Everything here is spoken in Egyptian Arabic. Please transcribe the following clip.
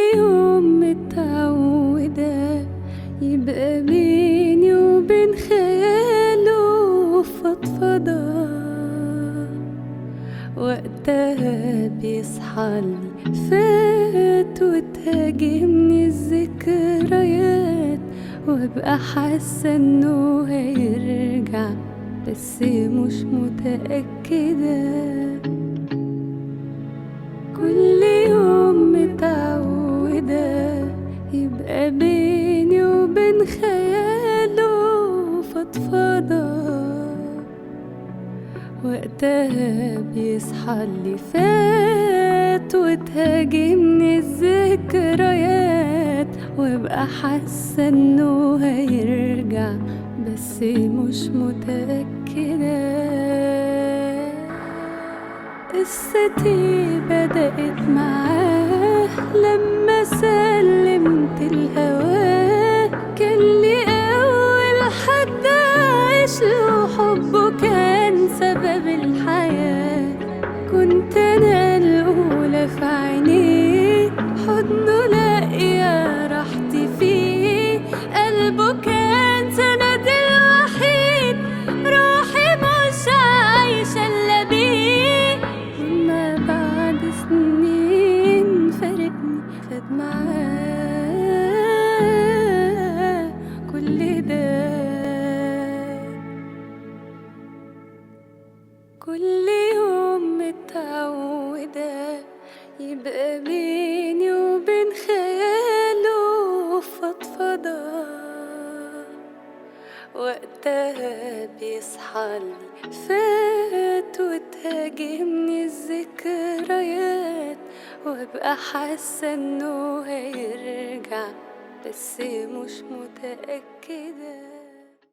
يوم متعودة يبقى بيني وبين خياله فضفضة وقتها بيصحالي فات وتهاجمني الذكريات وابقى حاسة انه هيرجع بس مش متأكدة كل يوم متعودة يبقى بيني وبين خياله فضفضة وقتها بيصحالي فات وتهاجمني الذكريات وابقى حاسة انه هيرجع بس مش متأكدة قصتي بدأت معاه لما سلمت الهواه كان لي أول حد أعيش له حبه كان سبب الحياة كنت أنا الأولى في عينيه حضنه لاقية راحتي فيه قلبه كان سندي الوحيد روحي مش عايشة إلا بيه وما بعد سنين فارقني خد معاه كل ده كل يوم متعودة يبقى بيني وبين خياله فضفضة وقتها بيصحالي فات وتهاجمني الذكريات وابقى حاسة انه هيرجع بس مش متأكدة